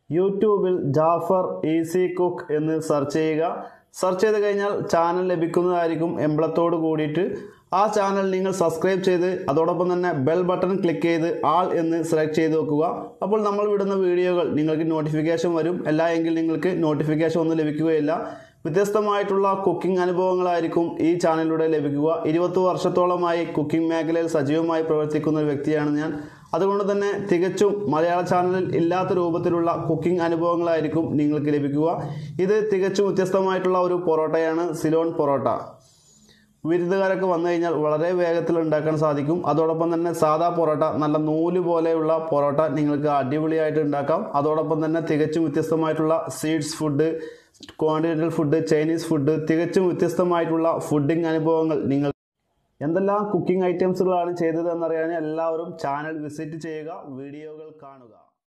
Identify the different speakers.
Speaker 1: യൂട്യൂബിൽ Jaffer easy cook എന്ന് search ചെയ്യുക സെർച്ച് ചെയ്ത് കഴിഞ്ഞാൽ ചാനൽ ലഭിക്കുന്നതായിരിക്കും എംബ്ലത്തോട് കൂടിയിട്ട് ആ ചാനൽ നിങ്ങൾ സബ്സ്ക്രൈബ് ചെയ്ത് അതോടൊപ്പം തന്നെ ബെൽ ബട്ടൺ ക്ലിക്ക് ചെയ്ത് ആൾ എന്ന് സെലക്ട് ചെയ്ത് വെക്കുക അപ്പോൾ നമ്മൾ വിടുന്ന വീഡിയോകൾ നിങ്ങൾക്ക് നോട്ടിഫിക്കേഷൻ വരും അല്ല എങ്കിൽ നിങ്ങൾക്ക് നോട്ടിഫിക്കേഷൻ ഒന്നും ലഭിക്കുകയില്ല വ്യത്യസ്തമായിട്ടുള്ള കുക്കിംഗ് അനുഭവങ്ങളായിരിക്കും ഈ ചാനലിലൂടെ ലഭിക്കുക ഇരുപത്തി വർഷത്തോളമായി കുക്കിംഗ് മേഖലയിൽ സജീവമായി പ്രവർത്തിക്കുന്ന ഒരു വ്യക്തിയാണ് ഞാൻ അതുകൊണ്ട് തന്നെ തികച്ചും മലയാള ചാനലിൽ ഇല്ലാത്ത രൂപത്തിലുള്ള കുക്കിംഗ് അനുഭവങ്ങളായിരിക്കും നിങ്ങൾക്ക് ലഭിക്കുക ഇത് തികച്ചും വ്യത്യസ്തമായിട്ടുള്ള ഒരു പൊറോട്ടയാണ് സിലോൺ പൊറോട്ട വിരുന്നുകാരൊക്കെ വന്നു കഴിഞ്ഞാൽ വളരെ വേഗത്തിൽ ഉണ്ടാക്കാൻ സാധിക്കും അതോടൊപ്പം തന്നെ സാദാ പൊറോട്ട നല്ല നൂല് പോലെയുള്ള പൊറോട്ട നിങ്ങൾക്ക് അടിപൊളിയായിട്ട് ഉണ്ടാക്കാം അതോടൊപ്പം തന്നെ തികച്ചും വ്യത്യസ്തമായിട്ടുള്ള seeds food continental food Chinese food തികച്ചും വ്യത്യസ്തമായിട്ടുള്ള ഫുഡിംഗ് അനുഭവങ്ങൾ നിങ്ങൾ എന്തെല്ലാം കുക്കിംഗ് ഐറ്റംസുകളാണ് ചെയ്തത് എന്നറിയാൻ എല്ലാവരും ചാനൽ വിസിറ്റ് ചെയ്യുക വീഡിയോകൾ കാണുക